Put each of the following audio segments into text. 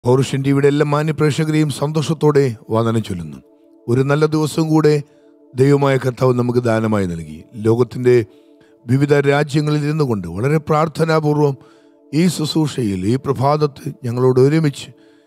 പൗരുഷൻ ടിവിയുടെ എല്ലാ മാന്യപ്രേക്ഷകരെയും സന്തോഷത്തോടെ വന്ദനം ചൊല്ലുന്നു ഒരു നല്ല ദിവസം കൂടെ ദൈവമായ കർത്താവ് നമുക്ക് ദാനമായി നൽകി ലോകത്തിൻ്റെ വിവിധ രാജ്യങ്ങളിൽ ഇരുന്നുകൊണ്ട് വളരെ പ്രാർത്ഥനാപൂർവം ഈ ശുശ്രൂഷയിൽ ഈ പ്രഭാതത്ത് ഞങ്ങളോട് ഒരുമിച്ച്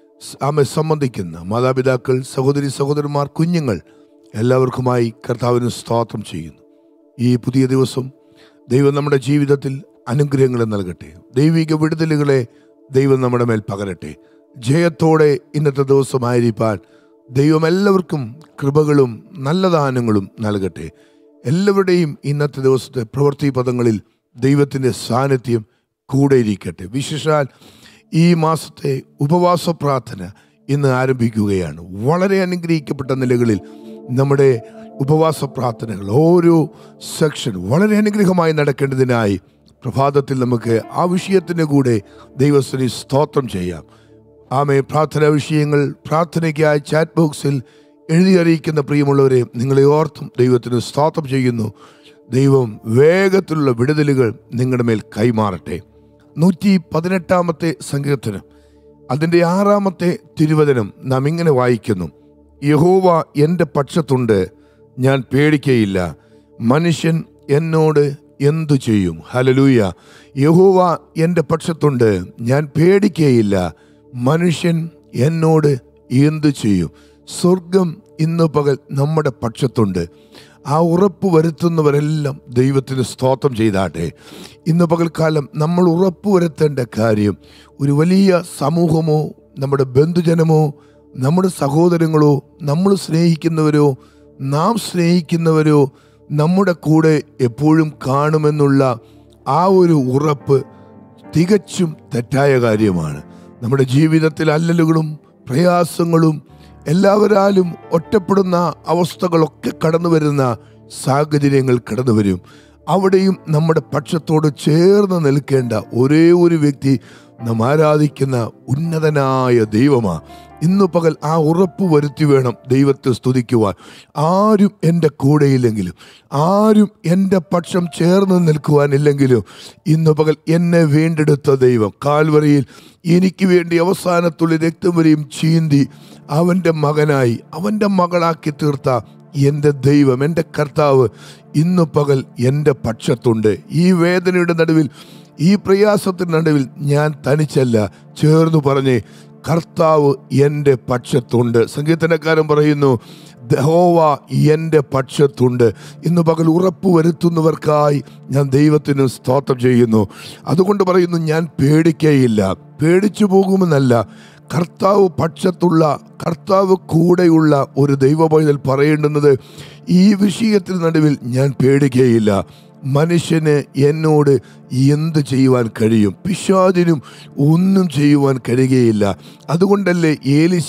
ആമെ സംബന്ധിക്കുന്ന മാതാപിതാക്കൾ സഹോദരി സഹോദരന്മാർ കുഞ്ഞുങ്ങൾ എല്ലാവർക്കുമായി കർത്താവിന് സ്തോത്രം ചെയ്യുന്നു ഈ പുതിയ ദിവസം ദൈവം നമ്മുടെ ജീവിതത്തിൽ അനുഗ്രഹങ്ങളെ നൽകട്ടെ ദൈവിക വിടുതലുകളെ ദൈവം നമ്മുടെ മേൽ പകരട്ടെ ജയത്തോടെ ഇന്നത്തെ ദിവസമായിരിക്കാൻ ദൈവം എല്ലാവർക്കും കൃപകളും നല്ല ദാനങ്ങളും നൽകട്ടെ എല്ലാവരുടെയും ഇന്നത്തെ ദിവസത്തെ പ്രവൃത്തി പദങ്ങളിൽ ദൈവത്തിൻ്റെ സാന്നിധ്യം കൂടെ ഇരിക്കട്ടെ വിശേഷാൽ ഈ മാസത്തെ ഉപവാസ പ്രാർത്ഥന ഇന്ന് ആരംഭിക്കുകയാണ് വളരെ അനുഗ്രഹിക്കപ്പെട്ട നിലകളിൽ നമ്മുടെ ഉപവാസ പ്രാർത്ഥനകൾ ഓരോ സെക്ഷൻ വളരെ അനുഗ്രഹമായി നടക്കേണ്ടതിനായി പ്രഭാതത്തിൽ നമുക്ക് ആ വിഷയത്തിന് കൂടെ ദൈവസ്ഥനി സ്തോത്രം ചെയ്യാം ആമേ പ്രാർത്ഥനാ വിഷയങ്ങൾ പ്രാർത്ഥനയ്ക്കായി ചാറ്റ് ബോക്സിൽ എഴുതി അറിയിക്കുന്ന പ്രിയമുള്ളവരെ നിങ്ങളെ ഓർത്തും ദൈവത്തിന് സ്തോത്രം ചെയ്യുന്നു ദൈവം വേഗത്തിലുള്ള വിടുതലുകൾ നിങ്ങളുടെ മേൽ കൈമാറട്ടെ നൂറ്റി പതിനെട്ടാമത്തെ സങ്കീർത്തനം അതിൻ്റെ ആറാമത്തെ തിരുവചനം നാം ഇങ്ങനെ വായിക്കുന്നു യഹോവ എൻ്റെ പക്ഷത്തുണ്ട് ഞാൻ പേടിക്കയില്ല മനുഷ്യൻ എന്നോട് എന്തു ചെയ്യും ഹലലൂയ യഹോവ എൻ്റെ പക്ഷത്തുണ്ട് ഞാൻ പേടിക്കയില്ല മനുഷ്യൻ എന്നോട് എന്തു ചെയ്യും സ്വർഗം ഇന്ന് പകൽ നമ്മുടെ പക്ഷത്തുണ്ട് ആ ഉറപ്പ് വരുത്തുന്നവരെല്ലാം ദൈവത്തിന് സ്തോത്രം ചെയ്താട്ടെ ഇന്ന് പകൽക്കാലം നമ്മൾ ഉറപ്പ് വരുത്തേണ്ട കാര്യം ഒരു വലിയ സമൂഹമോ നമ്മുടെ ബന്ധുജനമോ നമ്മുടെ സഹോദരങ്ങളോ നമ്മൾ സ്നേഹിക്കുന്നവരോ നാം സ്നേഹിക്കുന്നവരോ നമ്മുടെ കൂടെ എപ്പോഴും കാണുമെന്നുള്ള ആ ഒരു ഉറപ്പ് തികച്ചും തെറ്റായ കാര്യമാണ് നമ്മുടെ ജീവിതത്തിൽ അല്ലലുകളും പ്രയാസങ്ങളും എല്ലാവരാലും ഒറ്റപ്പെടുന്ന അവസ്ഥകളൊക്കെ കടന്നു വരുന്ന സാഹചര്യങ്ങൾ കടന്നു വരും അവിടെയും നമ്മുടെ പക്ഷത്തോട് ചേർന്ന് നിൽക്കേണ്ട ഒരേ ഒരു വ്യക്തി നാം ആരാധിക്കുന്ന ഉന്നതനായ ദൈവമാണ് ഇന്നു പകൽ ആ ഉറപ്പ് വരുത്തി വേണം ദൈവത്തെ സ്തുതിക്കുവാൻ ആരും എൻ്റെ കൂടെയില്ലെങ്കിലും ആരും എൻ്റെ പക്ഷം ചേർന്ന് നിൽക്കുവാനില്ലെങ്കിലും ഇന്നു പകൽ എന്നെ വീണ്ടെടുത്ത ദൈവം കാൽവറിയിൽ എനിക്ക് വേണ്ടി അവസാനത്തുള്ള രക്തം വരെയും ചീന്തി അവൻ്റെ മകനായി അവൻ്റെ മകളാക്കി തീർത്ത എൻ്റെ ദൈവം എൻ്റെ കർത്താവ് ഇന്നു പകൽ എൻ്റെ പക്ഷത്തുണ്ട് ഈ വേദനയുടെ നടുവിൽ ഈ പ്രയാസത്തിന് നടുവിൽ ഞാൻ തനിച്ചല്ല ചേർന്ന് പറഞ്ഞേ കർത്താവ് എൻ്റെ പക്ഷത്തുണ്ട് സംഗീതനക്കാരൻ പറയുന്നു ദഹോവ എൻ്റെ പക്ഷത്തുണ്ട് ഇന്ന് പകൽ ഉറപ്പ് വരുത്തുന്നവർക്കായി ഞാൻ ദൈവത്തിന് സ്തോത്രം ചെയ്യുന്നു അതുകൊണ്ട് പറയുന്നു ഞാൻ പേടിക്കയില്ല പേടിച്ചു പോകുമെന്നല്ല കർത്താവ് പക്ഷത്തുള്ള കർത്താവ് കൂടെയുള്ള ഒരു ദൈവപൈതൽ പറയേണ്ടുന്നത് ഈ വിഷയത്തിന് നടുവിൽ ഞാൻ പേടിക്കുകയില്ല മനുഷ്യന് എന്നോട് എന്ത് ചെയ്യുവാൻ കഴിയും പിശാചിനും ഒന്നും ചെയ്യുവാൻ കഴിയുകയില്ല അതുകൊണ്ടല്ലേ ഏലിശ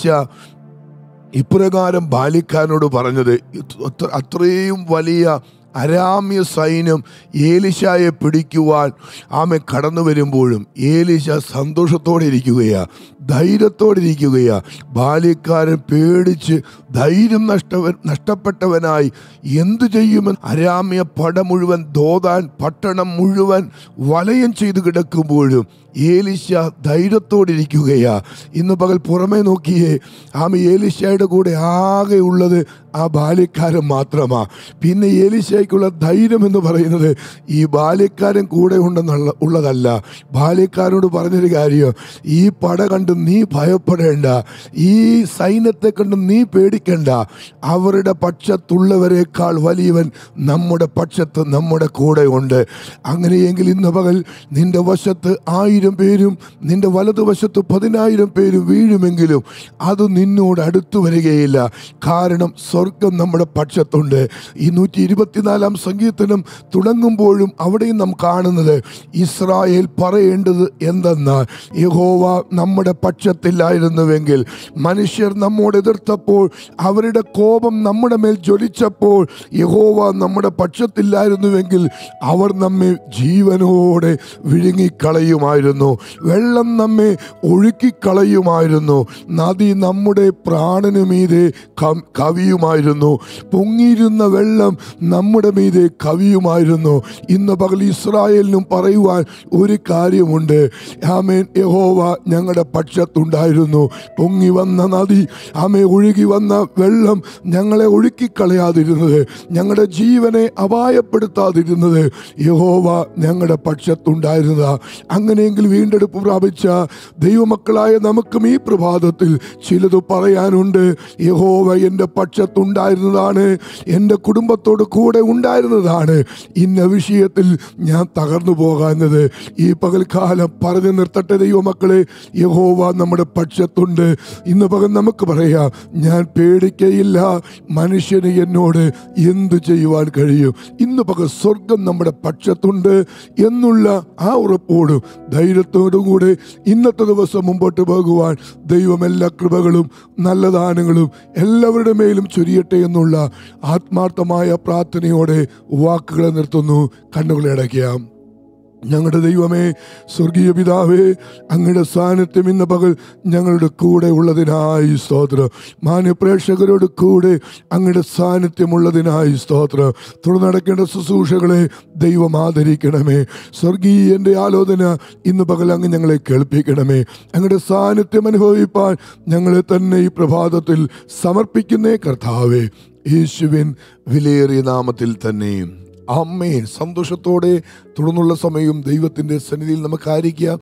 ഇപ്രകാരം ബാലിക്കാനോട് പറഞ്ഞത് അത്ര- അത്രയും വലിയ അരാമ്യ സൈന്യം ഏലിശായെ പിടിക്കുവാൻ ആമെ കടന്നു വരുമ്പോഴും ഏലിശ സന്തോഷത്തോടെ ഇരിക്കുകയാ ധൈര്യത്തോടെ ഇരിക്കുകയാ ബാല്യക്കാരൻ പേടിച്ച് ധൈര്യം നഷ്ടവൻ നഷ്ടപ്പെട്ടവനായി എന്തു ചെയ്യുമെന്ന് അരാമ്യ പട മുഴുവൻ ദോതാൻ പട്ടണം മുഴുവൻ വലയം ചെയ്ത് കിടക്കുമ്പോഴും ഏലിശ ധൈര്യത്തോടെ ഇരിക്കുകയാ ഇന്ന് പകൽ പുറമേ നോക്കിയേ ആമ ഏലിശയുടെ കൂടെ ആകെ ഉള്ളത് ആ ബാല്യക്കാരൻ മാത്രമാ പിന്നെ ഏലിശയ്ക്കുള്ള ധൈര്യം എന്ന് പറയുന്നത് ഈ ബാല്യക്കാരൻ കൂടെ ഉണ്ടെന്നുള്ള ഉള്ളതല്ല ബാല്യക്കാരോട് പറഞ്ഞൊരു കാര്യം ഈ പട കണ്ട് നീ ഭയപ്പെടേണ്ട ഈ സൈന്യത്തെ കണ്ട് നീ പേടിക്കണ്ട അവരുടെ പക്ഷത്തുള്ളവരെക്കാൾ വലിയവൻ നമ്മുടെ പക്ഷത്ത് നമ്മുടെ കൂടെ ഉണ്ട് അങ്ങനെയെങ്കിൽ ഇന്ന് പകൽ നിന്റെ വശത്ത് ആയിരം പേരും നിന്റെ വലതുവശത്ത് പതിനായിരം പേരും വീഴുമെങ്കിലും അത് നിന്നോട് അടുത്തു വരികയില്ല കാരണം സ്വർഗം നമ്മുടെ പക്ഷത്തുണ്ട് ഈ നൂറ്റി ഇരുപത്തിനാലാം സങ്കീർത്തനം തുടങ്ങുമ്പോഴും അവിടെയും നാം കാണുന്നത് ഇസ്രായേൽ പറയേണ്ടത് എന്തെന്നാൽ യഹോവ നമ്മുടെ പക്ഷത്തില്ലായിരുന്നുവെങ്കിൽ മനുഷ്യർ നമ്മോട് എതിർത്തപ്പോൾ അവരുടെ കോപം നമ്മുടെ മേൽ ജ്വലിച്ചപ്പോൾ യഹോവ നമ്മുടെ പക്ഷത്തില്ലായിരുന്നുവെങ്കിൽ അവർ നമ്മെ ജീവനോടെ വിഴുങ്ങിക്കളയുമായിരുന്നു വെള്ളം നമ്മെ ഒഴുക്കിക്കളയുമായിരുന്നു നദി നമ്മുടെ പ്രാണനു മീതെ കം- കവിയുമായിരുന്നു പൊങ്ങിയിരുന്ന വെള്ളം നമ്മുടെ മീതെ കവിയുമായിരുന്നു ഇന്ന് പകൽ ഇസ്രായേലിനും പറയുവാൻ ഒരു കാര്യമുണ്ട് ആമേൻ യഹോവ ഞങ്ങളുടെ പക്ഷ പക്ഷത്തുണ്ടായിരുന്നു പൊങ്ങി വന്ന നദി ആമെ ഒഴുകി വന്ന വെള്ളം ഞങ്ങളെ ഒഴുക്കിക്കളയാതിരുന്നത് ഞങ്ങളുടെ ജീവനെ അപായപ്പെടുത്താതിരുന്നത് യഹോവ ഞങ്ങളുടെ പക്ഷത്തുണ്ടായിരുന്നതാ അങ്ങനെയെങ്കിൽ വീണ്ടെടുപ്പ് പ്രാപിച്ച ദൈവമക്കളായ നമുക്കും ഈ പ്രഭാതത്തിൽ ചിലത് പറയാനുണ്ട് യഹോവ എൻ്റെ പക്ഷത്തുണ്ടായിരുന്നതാണ് എൻ്റെ കുടുംബത്തോട് കൂടെ ഉണ്ടായിരുന്നതാണ് ഇന്ന വിഷയത്തിൽ ഞാൻ തകർന്നു പോകാഞ്ഞത് ഈ പകൽക്കാലം പറഞ്ഞു നിർത്തട്ടെ ദൈവമക്കളെ യഹോവ നമ്മുടെ പക്ഷത്തുണ്ട് ഇന്ന് പകൽ നമുക്ക് പറയാം ഞാൻ പേടിക്കയില്ല മനുഷ്യന് എന്നോട് എന്തു ചെയ്യുവാൻ കഴിയും ഇന്ന് പകൽ സ്വർഗം നമ്മുടെ പക്ഷത്തുണ്ട് എന്നുള്ള ആ ഉറപ്പോടും ധൈര്യത്തോടും കൂടെ ഇന്നത്തെ ദിവസം മുമ്പോട്ട് പോകുവാൻ ദൈവം എല്ലാ കൃപകളും നല്ല ദാനങ്ങളും എല്ലാവരുടെ മേലും ചൊരിയട്ടെ എന്നുള്ള ആത്മാർത്ഥമായ പ്രാർത്ഥനയോടെ വാക്കുകളെ നിർത്തുന്നു കണ്ണുകളെ അടയ്ക്കാം ഞങ്ങളുടെ ദൈവമേ സ്വർഗീയ പിതാവേ അങ്ങയുടെ സാന്നിധ്യം ഇന്ന് പകൽ ഞങ്ങളുടെ കൂടെ ഉള്ളതിനായി സ്തോത്രം മാന്യ പ്രേക്ഷകരോട് കൂടെ അങ്ങയുടെ സാന്നിധ്യമുള്ളതിനായി സ്തോത്രം തുടർന്നടക്കേണ്ട ശുശ്രൂഷകളെ ദൈവം ആദരിക്കണമേ സ്വർഗീയൻ്റെ ആലോചന ഇന്ന് പകൽ അങ്ങ് ഞങ്ങളെ കേൾപ്പിക്കണമേ അങ്ങയുടെ സാന്നിധ്യം അനുഭവിപ്പാൻ ഞങ്ങളെ തന്നെ ഈ പ്രഭാതത്തിൽ സമർപ്പിക്കുന്നേ കർത്താവേ യേശുവിൻ വിലയേറിയ നാമത്തിൽ തന്നെ അമ്മേ സന്തോഷത്തോടെ തുടർന്നുള്ള സമയവും ദൈവത്തിൻ്റെ സന്നിധിയിൽ നമുക്ക് ആയിരിക്കാം